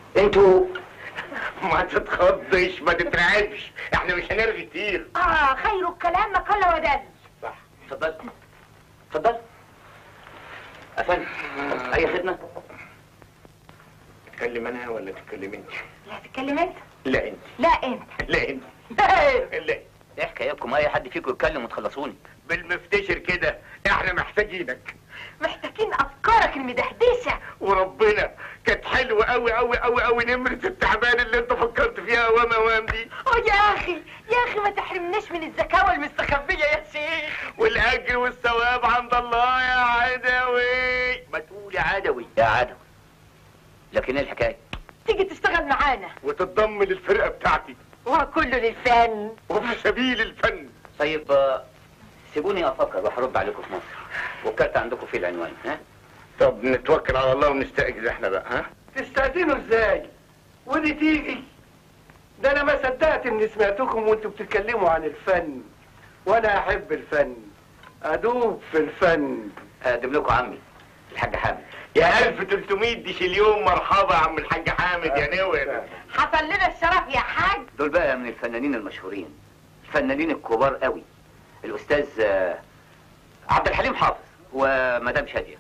انتوا ما تتخضش ما تترعبش احنا مش هنرغي كتير اه خير الكلام ما قل ودل صح اتفضل اتفضل افندم اي خدمه تتكلم انا ولا تتكلم انت لا تتكلم انت لا انت لا انت لا انت لا ايه حكايتكم اي حد فيكم يتكلم وتخلصوني بالمفتشر كده احنا محتاجينك محتاجين افكارك المدهدشه وربنا كانت حلوه قوي قوي قوي قوي نمره التعبان اللي انت فكرت فيها اوام اوام دي اه يا اخي يا اخي ما تحرمناش من الزكاوه المستخبيه يا شيخ والاجر والثواب عند الله يا عدوي ما تقول يا عدوي يا عدو لكن ايه الحكايه تيجي تشتغل معانا وتتضم للفرقه بتاعتي وكله للفن وفي سبيل الفن طيب آه، سيبوني افكر وهرد عليكم في مصر والكارت عندكم فيه العنوان ها طب نتوكل على الله ونستأجر احنا بقى ها تستأذنوا ازاي ودي تيجي ده انا ما صدقت اني سمعتكم وانتوا بتتكلموا عن الفن وانا احب الفن ادوب في الفن اقدم لكم عمي الحاج حامد يا 1300 ديش اليوم مرحبا يا عم الحاج حامد يا نور حصل لنا الشرف يا حاج دول بقى من الفنانين المشهورين الفنانين الكبار قوي الاستاذ آه، عبد الحليم حافظ ومدام شاديه